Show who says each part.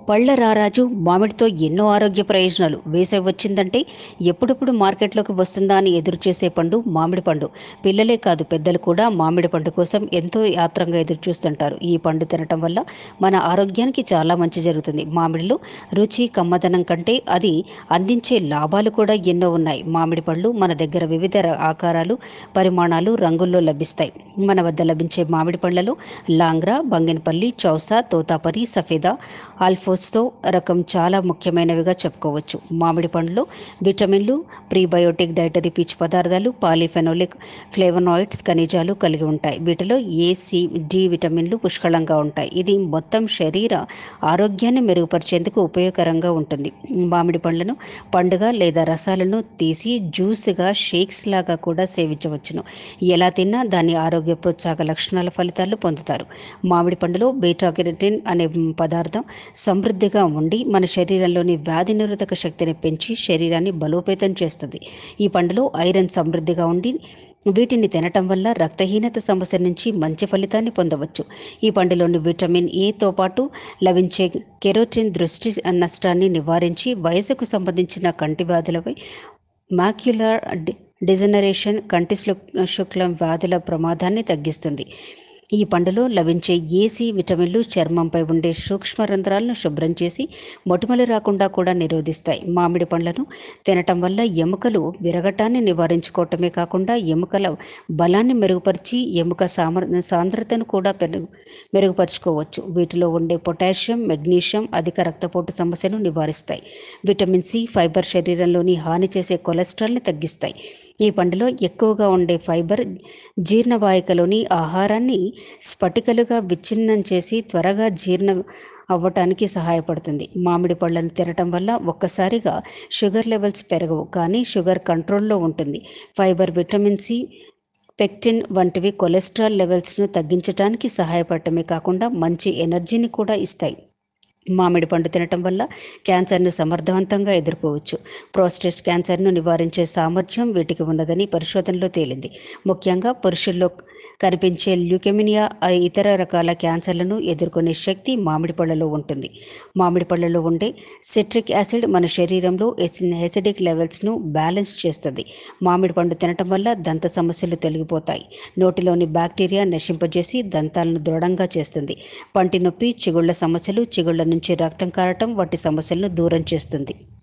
Speaker 1: పళ్ళ రారాజు మామిడితో ఎన్నో ఆరోగ్య ప్రయోజనాలు వేసవి వచ్చిందంటే ఎప్పుడెప్పుడు మార్కెట్లోకి వస్తుందా అని ఎదురు చూసే పండు మామిడి పండు పిల్లలే కాదు పెద్దలు కూడా మామిడి పండు కోసం ఎంతో యాత్రంగా ఎదురు చూస్తుంటారు ఈ పండు తినటం వల్ల మన ఆరోగ్యానికి చాలా మంచి జరుగుతుంది మామిడిలో రుచి కమ్మదనం కంటే అది అందించే లాభాలు కూడా ఎన్నో ఉన్నాయి మామిడి పళ్ళు మన దగ్గర వివిధ ర- ఆకారాలు పరిమాణాలు రంగుల్లో లభిస్తాయి మన వద్ద లభించే మామిడి పళ్ళలో లాంగ్రా బంగినపల్లి చౌసా తోతాపరి సఫేదా ఆల్ఫోస్తో రకం చాలా ముఖ్యమైనవిగా చెప్పుకోవచ్చు మామిడి పండ్లు విటమిన్లు ప్రీబయోటిక్ డైటరీ పీచు పదార్థాలు పాలిఫెనోలిక్ ఫ్లేవనాయిడ్స్ ఖనిజాలు కలిగి ఉంటాయి వీటిలో ఏ సి డి విటమిన్లు పుష్కలంగా ఉంటాయి ఇది మొత్తం శరీర ఆరోగ్యాన్ని మెరుగుపరిచేందుకు ఉపయోగకరంగా ఉంటుంది మామిడి పండ్లను పండుగ లేదా రసాలను తీసి జ్యూస్గా షేక్స్ లాగా కూడా సేవించవచ్చును ఎలా తిన్నా దాని ఆరోగ్య ప్రోత్సాహక లక్షణాల ఫలితాలు పొందుతారు మామిడి పండులో బీటా కెరటిన్ అనే పదార్థం సమృద్ధిగా ఉండి మన శరీరంలోని వ్యాధి నిరోధక శక్తిని పెంచి శరీరాన్ని బలోపేతం చేస్తుంది ఈ పండులో ఐరన్ సమృద్ధిగా ఉండి వీటిని తినటం వల్ల రక్తహీనత సమస్య నుంచి మంచి ఫలితాన్ని పొందవచ్చు ఈ పండులోని విటమిన్ ఏతో పాటు లభించే కెరోటిన్ దృష్టి నష్టాన్ని నివారించి వయసుకు సంబంధించిన కంటి వ్యాధులపై మాక్యులర్ డి డిజనరేషన్ కంటి శుక్ శుక్లం వ్యాధుల ప్రమాదాన్ని తగ్గిస్తుంది ఈ పండులో లభించే ఏసీ విటమిన్లు చర్మంపై ఉండే సూక్ష్మ రంధ్రాలను శుభ్రం చేసి మొటిమలు రాకుండా కూడా నిరోధిస్తాయి మామిడి పండ్లను తినటం వల్ల ఎముకలు విరగటాన్ని నివారించుకోవటమే కాకుండా ఎముకల బలాన్ని మెరుగుపరిచి ఎముక సామర్ సాంద్రతను కూడా పెరుగు మెరుగుపరుచుకోవచ్చు వీటిలో ఉండే పొటాషియం మెగ్నీషియం అధిక రక్తపోటు సమస్యను నివారిస్తాయి విటమిన్ సి ఫైబర్ శరీరంలోని హాని చేసే కొలెస్ట్రాల్ని తగ్గిస్తాయి ఈ పండులో ఎక్కువగా ఉండే ఫైబర్ జీర్ణవాహికలోని ఆహారాన్ని స్ఫటికలుగా విచ్ఛిన్నం చేసి త్వరగా జీర్ణ అవ్వటానికి సహాయపడుతుంది మామిడి పళ్ళను తినటం వల్ల ఒక్కసారిగా షుగర్ లెవెల్స్ పెరగవు కానీ షుగర్ కంట్రోల్లో ఉంటుంది ఫైబర్ విటమిన్ సి పెక్టిన్ వంటివి కొలెస్ట్రాల్ లెవెల్స్ను తగ్గించడానికి సహాయపడటమే కాకుండా మంచి ఎనర్జీని కూడా ఇస్తాయి మామిడి పండు తినటం వల్ల క్యాన్సర్ను సమర్థవంతంగా ఎదుర్కోవచ్చు ప్రోస్టేట్ క్యాన్సర్ను నివారించే సామర్థ్యం వీటికి ఉన్నదని పరిశోధనలో తేలింది ముఖ్యంగా పురుషుల్లో కనిపించే ల్యూకెమినియా ఆ ఇతర రకాల క్యాన్సర్లను ఎదుర్కొనే శక్తి మామిడి పళ్ళలో ఉంటుంది మామిడి పళ్ళలో ఉండే సిట్రిక్ యాసిడ్ మన శరీరంలో ఎసిడిక్ లెవెల్స్ను బ్యాలెన్స్ చేస్తుంది మామిడి పండు తినటం వల్ల దంత సమస్యలు తొలగిపోతాయి నోటిలోని బ్యాక్టీరియా నశింపజేసి దంతాలను దృఢంగా చేస్తుంది పంటి నొప్పి చిగుళ్ళ సమస్యలు చిగుళ్ళ నుంచి రక్తం కారటం వంటి సమస్యలను దూరం చేస్తుంది